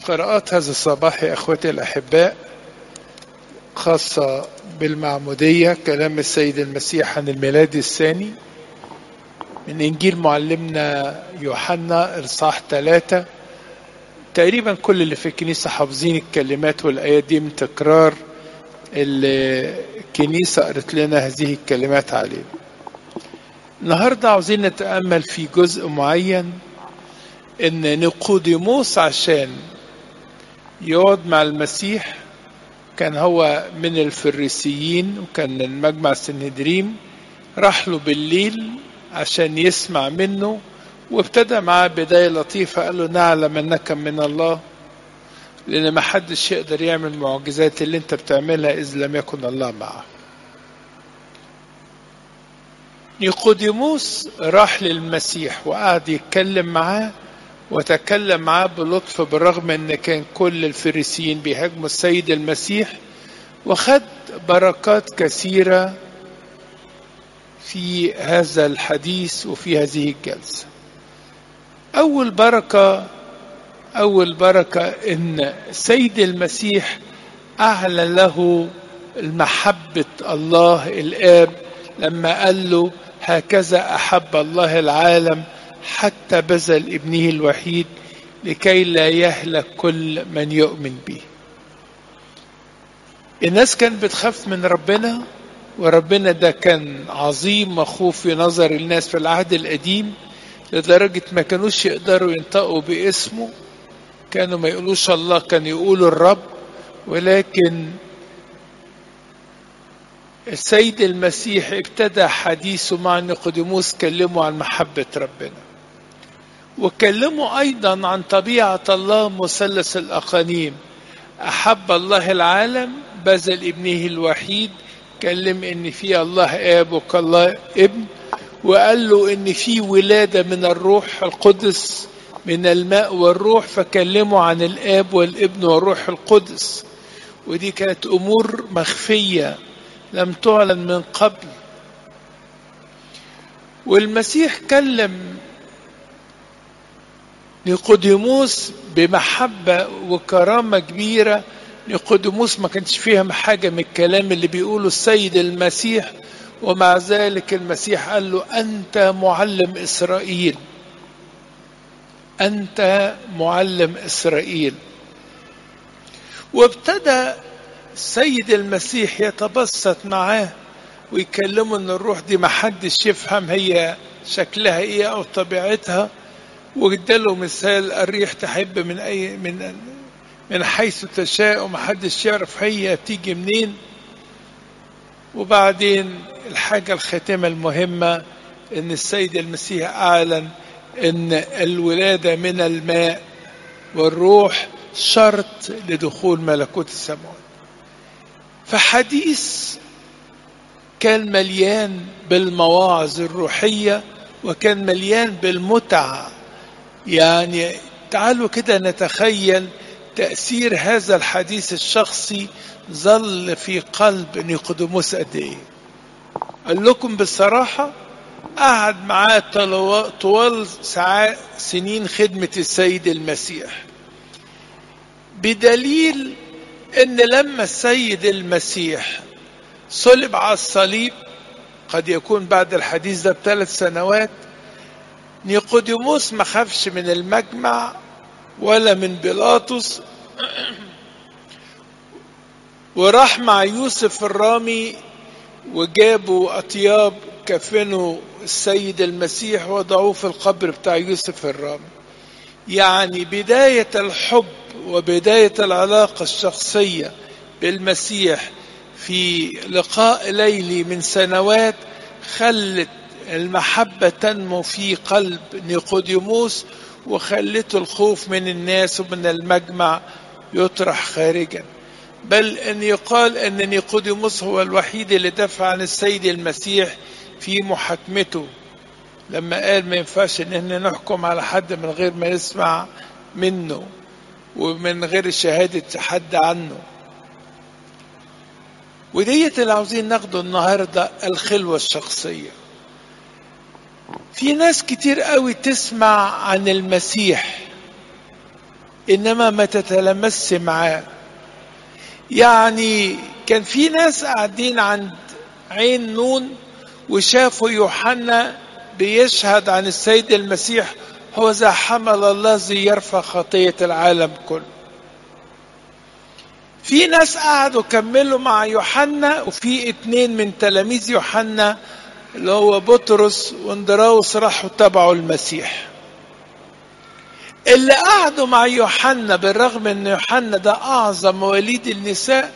قراءات هذا الصباح يا اخوتي الاحباء خاصة بالمعمودية كلام السيد المسيح عن الميلاد الثاني من انجيل معلمنا يوحنا اصحاح ثلاثة تقريبا كل اللي في الكنيسة حافظين الكلمات والآيات دي من تكرار اللي الكنيسة قرت لنا هذه الكلمات عليه النهاردة عاوزين نتأمل في جزء معين ان نيقوديموس عشان يقعد مع المسيح كان هو من الفريسيين وكان من مجمع السنهدريم راح له بالليل عشان يسمع منه وابتدى معاه بداية لطيفة قال له نعلم انك من الله لان ما حدش يقدر يعمل المعجزات اللي انت بتعملها اذ لم يكن الله معه نيقوديموس راح للمسيح وقعد يتكلم معاه وتكلم معاه بلطف بالرغم ان كان كل الفريسيين بيهاجموا السيد المسيح وخد بركات كثيرة في هذا الحديث وفي هذه الجلسة أول بركة أول بركة إن السيد المسيح أعلن له المحبة الله الآب لما قال له هكذا أحب الله العالم حتى بذل ابنه الوحيد لكي لا يهلك كل من يؤمن به الناس كانت بتخاف من ربنا وربنا ده كان عظيم مخوف في نظر الناس في العهد القديم لدرجة ما كانوش يقدروا ينطقوا باسمه كانوا ما يقولوش الله كانوا يقولوا الرب ولكن السيد المسيح ابتدى حديثه مع نيقوديموس كلمه عن محبة ربنا وكلمه أيضا عن طبيعة الله مثلث الأقانيم أحب الله العالم بذل ابنه الوحيد كلم إن في الله آب وكالله ابن وقال له إن في ولادة من الروح القدس من الماء والروح فكلمه عن الآب والابن والروح القدس ودي كانت أمور مخفية لم تعلن من قبل والمسيح كلم نيقوديموس بمحبة وكرامة كبيرة نيقوديموس ما كانش فيها حاجة من الكلام اللي بيقوله السيد المسيح ومع ذلك المسيح قال له أنت معلم إسرائيل أنت معلم إسرائيل وابتدى السيد المسيح يتبسط معاه ويكلمه ان الروح دي محدش يفهم هي شكلها ايه او طبيعتها واداله مثال الريح تحب من اي من من حيث تشاء ومحدش يعرف هي تيجي منين وبعدين الحاجة الخاتمة المهمة ان السيد المسيح اعلن ان الولادة من الماء والروح شرط لدخول ملكوت السماوات فحديث كان مليان بالمواعظ الروحية وكان مليان بالمتعة يعني تعالوا كده نتخيل تأثير هذا الحديث الشخصي ظل في قلب نيقوديموس قد ايه قال لكم بالصراحة قعد معاه طوال ساعات سنين خدمة السيد المسيح بدليل ان لما السيد المسيح صلب على الصليب قد يكون بعد الحديث ده بثلاث سنوات نيقوديموس ما خافش من المجمع ولا من بيلاطس وراح مع يوسف الرامي وجابوا اطياب كفنوا السيد المسيح وضعوه في القبر بتاع يوسف الرامي يعني بداية الحب وبداية العلاقة الشخصية بالمسيح في لقاء ليلي من سنوات خلت المحبة تنمو في قلب نيقوديموس وخلته الخوف من الناس ومن المجمع يطرح خارجا بل ان يقال ان نيقوديموس هو الوحيد اللي دافع عن السيد المسيح في محاكمته لما قال ما ينفعش ان احنا نحكم على حد من غير ما نسمع منه ومن غير شهادة حد عنه وديت اللي عاوزين ناخده النهاردة الخلوة الشخصية في ناس كتير قوي تسمع عن المسيح انما ما تتلمس معاه يعني كان في ناس قاعدين عند عين نون وشافوا يوحنا بيشهد عن السيد المسيح هو ذا حمل الله زي يرفع خطية العالم كله في ناس قعدوا كملوا مع يوحنا وفي اتنين من تلاميذ يوحنا اللي هو بطرس واندراوس راحوا تبعوا المسيح اللي قعدوا مع يوحنا بالرغم ان يوحنا ده اعظم مواليد النساء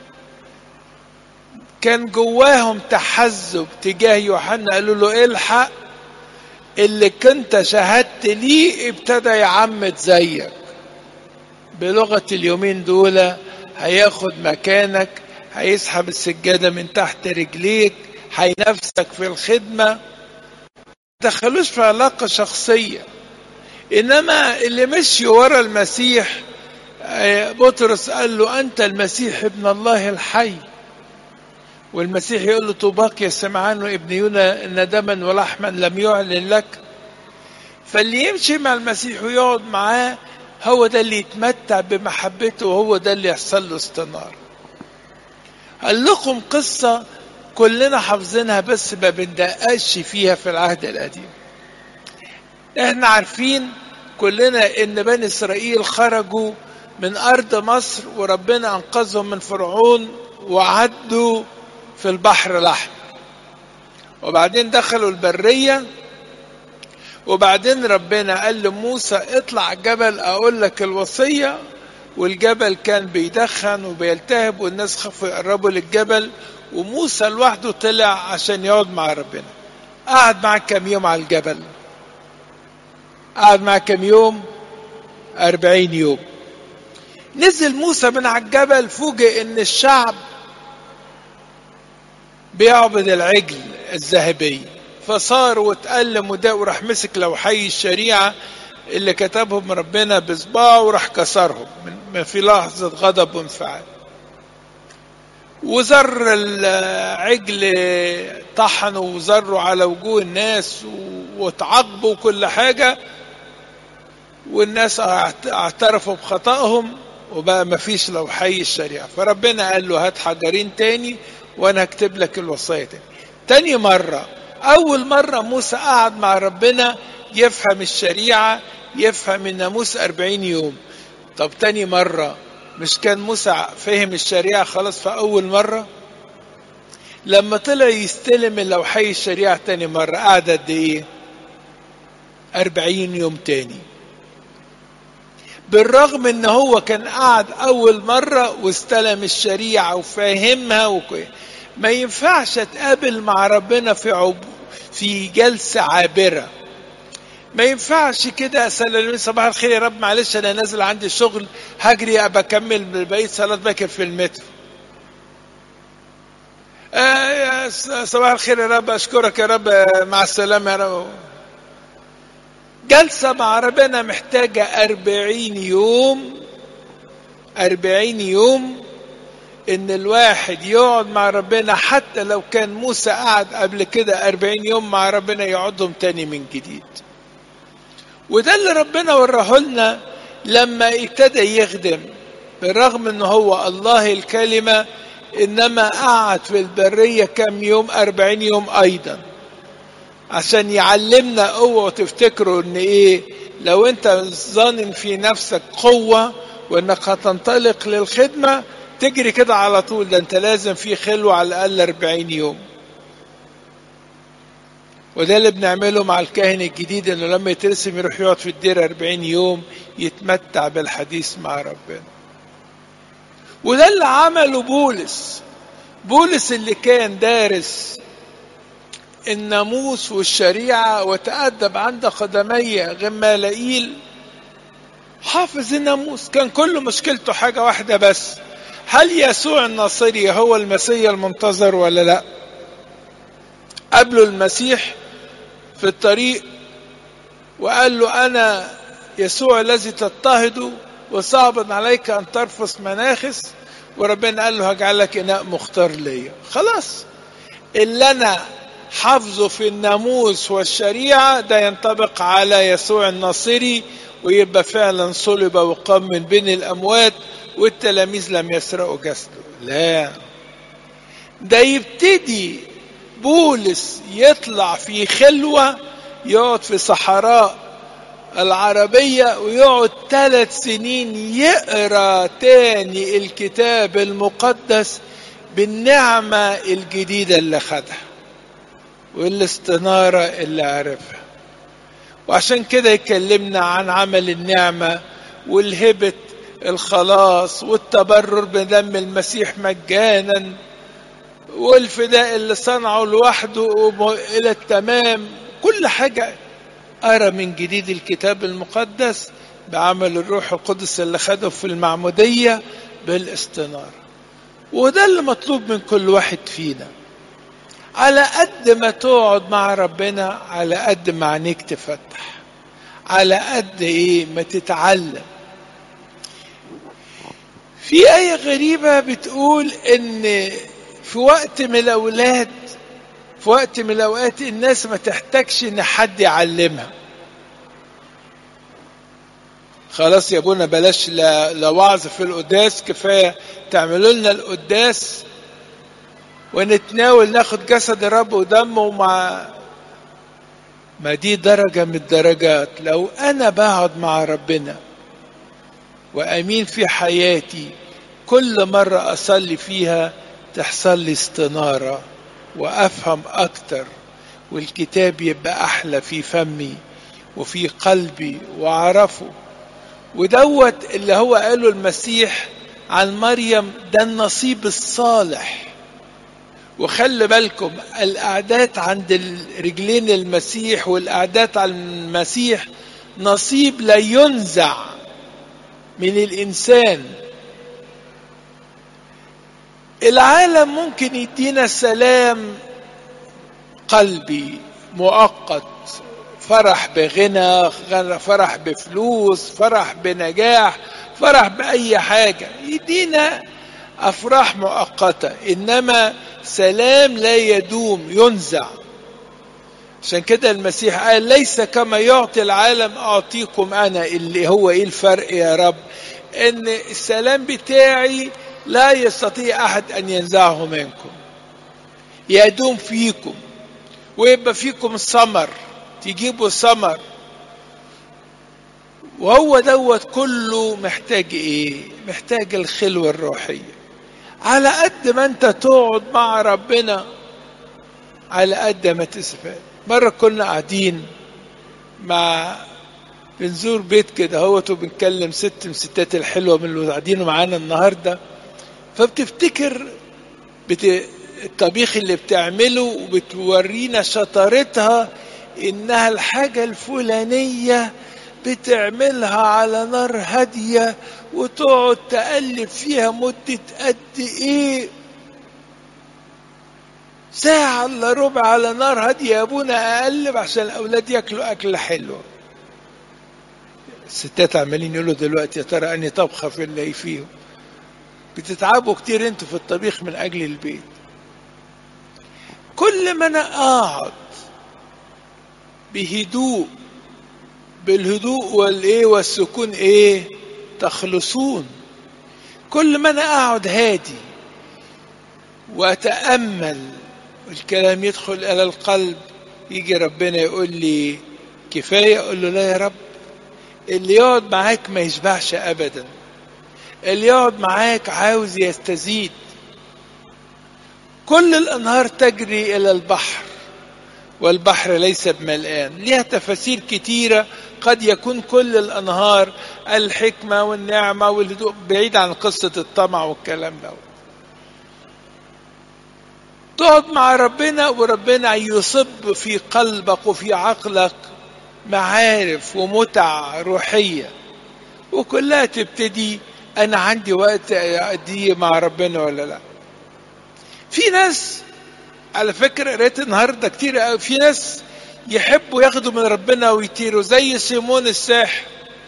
كان جواهم تحزب تجاه يوحنا قالوا له الحق اللي كنت شهدت ليه ابتدى يعمد زيك بلغة اليومين دول هياخد مكانك هيسحب السجادة من تحت رجليك هينافسك في الخدمة دخلوش في علاقة شخصية إنما اللي مشي ورا المسيح بطرس قال له أنت المسيح ابن الله الحي والمسيح يقول له طوباك يا سمعان ابن يونا ان دما ولحما لم يعلن لك فاللي يمشي مع المسيح ويقعد معاه هو ده اللي يتمتع بمحبته وهو ده اللي يحصل له استنار قال لكم قصة كلنا حافظينها بس ما بندققش فيها في العهد القديم احنا عارفين كلنا ان بني اسرائيل خرجوا من ارض مصر وربنا انقذهم من فرعون وعدوا في البحر الاحمر وبعدين دخلوا البريه وبعدين ربنا قال لموسى اطلع جبل اقول لك الوصيه والجبل كان بيدخن وبيلتهب والناس خافوا يقربوا للجبل وموسى لوحده طلع عشان يقعد مع ربنا قعد معاه كام يوم على الجبل قعد معاه كام يوم أربعين يوم نزل موسى من على الجبل فوجئ ان الشعب بيعبد العجل الذهبي فصار واتألم وده وراح مسك لوحي الشريعة اللي كتبهم ربنا بصباعه وراح كسرهم من في لحظة غضب وانفعال وزر العجل طحنه وزروا على وجوه الناس واتعاقبوا وكل حاجة والناس اعترفوا بخطأهم وبقى مفيش لوحي الشريعة فربنا قال له هات حجرين تاني وانا هكتب لك الوصية تاني تاني مرة اول مرة موسى قعد مع ربنا يفهم الشريعة يفهم الناموس أربعين يوم طب تاني مرة مش كان موسى فهم الشريعة خلاص في أول مرة لما طلع يستلم اللوحي الشريعة تاني مرة قعد قد إيه أربعين يوم تاني بالرغم ان هو كان قاعد اول مرة واستلم الشريعة وفاهمها وكوي. ما ينفعش اتقابل مع ربنا في عب... في جلسة عابرة ما ينفعش كده اسال صباح الخير يا رب معلش انا نازل عندي شغل هجري ابقى اكمل بقيه صلاه باكر في المترو آه صباح الخير يا رب اشكرك يا رب مع السلامه يا رب جلسة مع ربنا محتاجة أربعين يوم أربعين يوم إن الواحد يقعد مع ربنا حتى لو كان موسى قعد قبل كده أربعين يوم مع ربنا يقعدهم تاني من جديد وده اللي ربنا وراه لنا لما ابتدى يخدم بالرغم ان هو الله الكلمة انما قعد في البرية كم يوم أربعين يوم ايضا عشان يعلمنا اوعوا تفتكروا ان ايه لو انت ظانن في نفسك قوة وانك هتنطلق للخدمة تجري كده على طول ده انت لازم في خلوة على الاقل 40 يوم وده اللي بنعمله مع الكاهن الجديد انه لما يترسم يروح يقعد في الدير 40 يوم يتمتع بالحديث مع ربنا وده اللي عمله بولس بولس اللي كان دارس الناموس والشريعة وتأدب عند قدمي غمالائيل حافظ الناموس كان كل مشكلته حاجة واحدة بس هل يسوع الناصري هو المسيح المنتظر ولا لا قابله المسيح في الطريق وقال له أنا يسوع الذي تضطهده وصعب عليك أن ترفس مناخس وربنا قال له هجعلك إناء مختار ليا خلاص اللي أنا حفظه في الناموس والشريعة ده ينطبق على يسوع الناصري ويبقى فعلا صلب وقام من بين الأموات والتلاميذ لم يسرقوا جسده لا ده يبتدي بولس يطلع في خلوة يقعد في صحراء العربية ويقعد ثلاث سنين يقرا تاني الكتاب المقدس بالنعمة الجديدة اللي خدها والاستنارة اللي عرفها وعشان كده يكلمنا عن عمل النعمة والهبة الخلاص والتبرر بدم المسيح مجانا والفداء اللي صنعه لوحده إلى التمام كل حاجة أرى من جديد الكتاب المقدس بعمل الروح القدس اللي خده في المعمودية بالاستنارة وده اللي مطلوب من كل واحد فينا على قد ما تقعد مع ربنا على قد ما عينيك تفتح على قد ايه ما تتعلم في آية غريبة بتقول إن في وقت من الأولاد في وقت من الأوقات الناس ما تحتاجش إن حد يعلمها خلاص يا ابونا بلاش لا, لا وعظ في القداس كفاية تعملوا لنا القداس ونتناول ناخد جسد الرب ودمه مع ما دي درجة من الدرجات لو أنا بقعد مع ربنا وأمين في حياتي كل مرة أصلي فيها تحصل لي استنارة وأفهم أكتر والكتاب يبقى أحلى في فمي وفي قلبي وأعرفه ودوت اللي هو قاله المسيح عن مريم ده النصيب الصالح وخلي بالكم القعدات عند رجلين المسيح والقعدات على المسيح نصيب لا ينزع من الإنسان العالم ممكن يدينا سلام قلبي مؤقت فرح بغنى فرح بفلوس فرح بنجاح فرح بأي حاجة يدينا أفراح مؤقتة إنما سلام لا يدوم ينزع عشان كده المسيح قال ليس كما يعطي العالم أعطيكم أنا اللي هو إيه الفرق يا رب إن السلام بتاعي لا يستطيع أحد أن ينزعه منكم يدوم فيكم ويبقى فيكم ثمر تجيبوا ثمر وهو دوت كله محتاج ايه محتاج الخلوة الروحية على قد ما انت تقعد مع ربنا على قد ما تستفاد مرة كنا قاعدين مع بنزور بيت كده اهوت وبنكلم ست من الستات الحلوة من اللي قاعدين معانا النهاردة فبتفتكر بت... الطبيخ اللي بتعمله وبتورينا شطارتها انها الحاجة الفلانية بتعملها على نار هادية وتقعد تقلب فيها مدة قد ايه ساعة الا ربع على نار هادية يا ابونا اقلب عشان الاولاد ياكلوا اكلة حلوة الستات عمالين يقولوا دلوقتي يا ترى اني طبخة في اللي فيهم بتتعبوا كتير انتوا في الطبيخ من اجل البيت كل ما انا اقعد بهدوء بالهدوء والايه والسكون ايه تخلصون كل ما انا اقعد هادي واتامل والكلام يدخل الى القلب يجي ربنا يقول لي كفايه اقول له لا يا رب اللي يقعد معاك ما يشبعش ابدا اللي يقعد معاك عاوز يستزيد كل الانهار تجري الى البحر والبحر ليس بملآن ليها تفاسير كتيرة قد يكون كل الأنهار الحكمة والنعمة والهدوء بعيد عن قصة الطمع والكلام ده تقعد مع ربنا وربنا يصب في قلبك وفي عقلك معارف ومتع روحية وكلها تبتدي أنا عندي وقت أديه مع ربنا ولا لا في ناس على فكرة قريت النهارده كتير قوي في ناس يحبوا ياخدوا من ربنا ويطيروا زي سيمون الساحر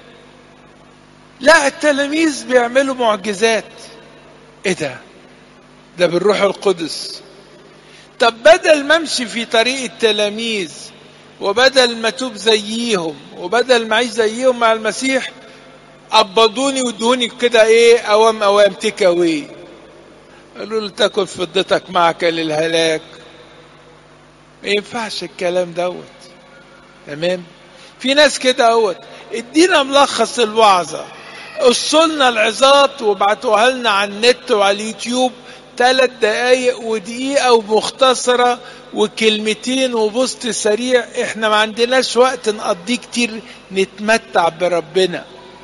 لا التلاميذ بيعملوا معجزات ايه ده ده بالروح القدس طب بدل ما امشي في طريق التلاميذ وبدل ما توب زيهم وبدل ما اعيش زيهم مع المسيح قبضوني ودوني كده ايه اوام اوام تيك اواي قالوا له تاكل فضتك معك للهلاك ما ينفعش الكلام دوت تمام في ناس كده اهوت ادينا ملخص الوعظه قصوا العظات وابعتوها لنا على النت وعلى اليوتيوب ثلاث دقايق ودقيقة ومختصرة وكلمتين وبوست سريع احنا ما عندناش وقت نقضيه كتير نتمتع بربنا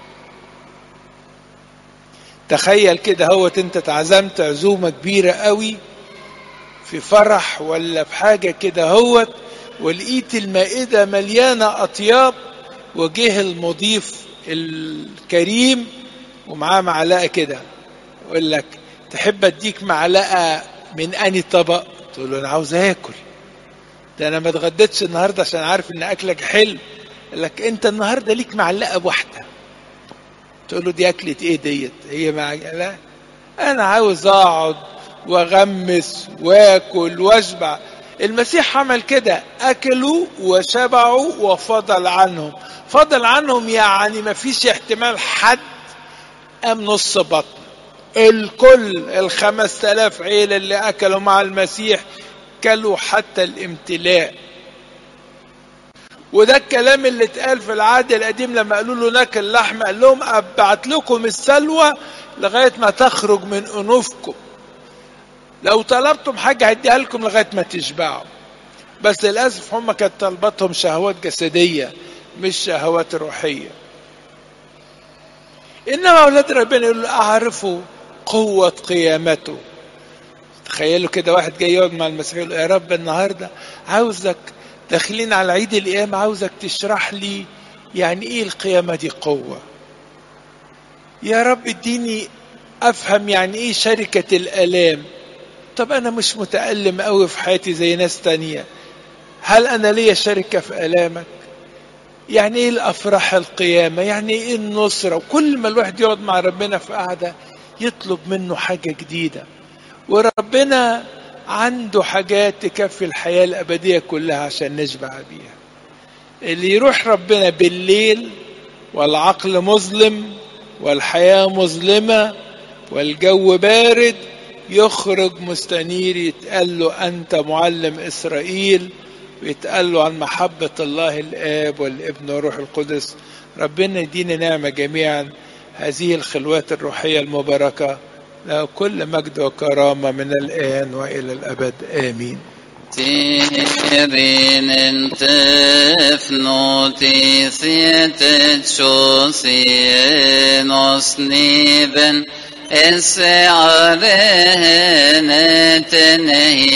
تخيل كده هوت انت اتعزمت عزومة كبيرة قوي في فرح ولا في حاجة كده هوت ولقيت المائدة مليانة أطياب وجه المضيف الكريم ومعاه معلقة كده يقول لك تحب اديك معلقة من أني طبق تقول له أنا عاوز آكل ده أنا ما اتغديتش النهاردة عشان عارف إن أكلك حلو يقول لك أنت النهاردة ليك معلقة بواحدة تقول له دي أكلة إيه ديت هي مع لا أنا عاوز أقعد وأغمس وآكل وأشبع المسيح عمل كده أكلوا وشبعوا وفضل عنهم فضل عنهم يعني ما فيش احتمال حد قام نص بطن الكل الخمس تلاف عيلة اللي أكلوا مع المسيح كلوا حتى الامتلاء وده الكلام اللي اتقال في العهد القديم لما قالوا له ناكل لحم قال لهم ابعت لكم السلوى لغايه ما تخرج من انوفكم لو طلبتم حاجه هديها لكم لغايه ما تشبعوا بس للاسف هم كانت طلباتهم شهوات جسديه مش شهوات روحيه انما اولاد ربنا يقولوا اعرفوا قوه قيامته تخيلوا كده واحد جاي يقعد مع المسيح يقول يا رب النهارده عاوزك داخلين على عيد القيامة عاوزك تشرح لي يعني ايه القيامة دي قوة يا رب اديني افهم يعني ايه شركة الالام طب انا مش متألم قوي في حياتي زي ناس تانية هل انا ليا شركة في الامك يعني ايه الافراح القيامة يعني ايه النصرة وكل ما الواحد يقعد مع ربنا في قعدة يطلب منه حاجة جديدة وربنا عنده حاجات تكفي الحياة الأبدية كلها عشان نشبع بيها اللي يروح ربنا بالليل والعقل مظلم والحياة مظلمة والجو بارد يخرج مستنير يتقال له أنت معلم إسرائيل ويتقال له عن محبة الله الآب والابن والروح القدس ربنا يدينا نعمة جميعا هذه الخلوات الروحية المباركة له كل مجد وكرامة من الآن وإلى الأبد آمين Tirinen tefnoti sietet shosin osniven esse arene tenehi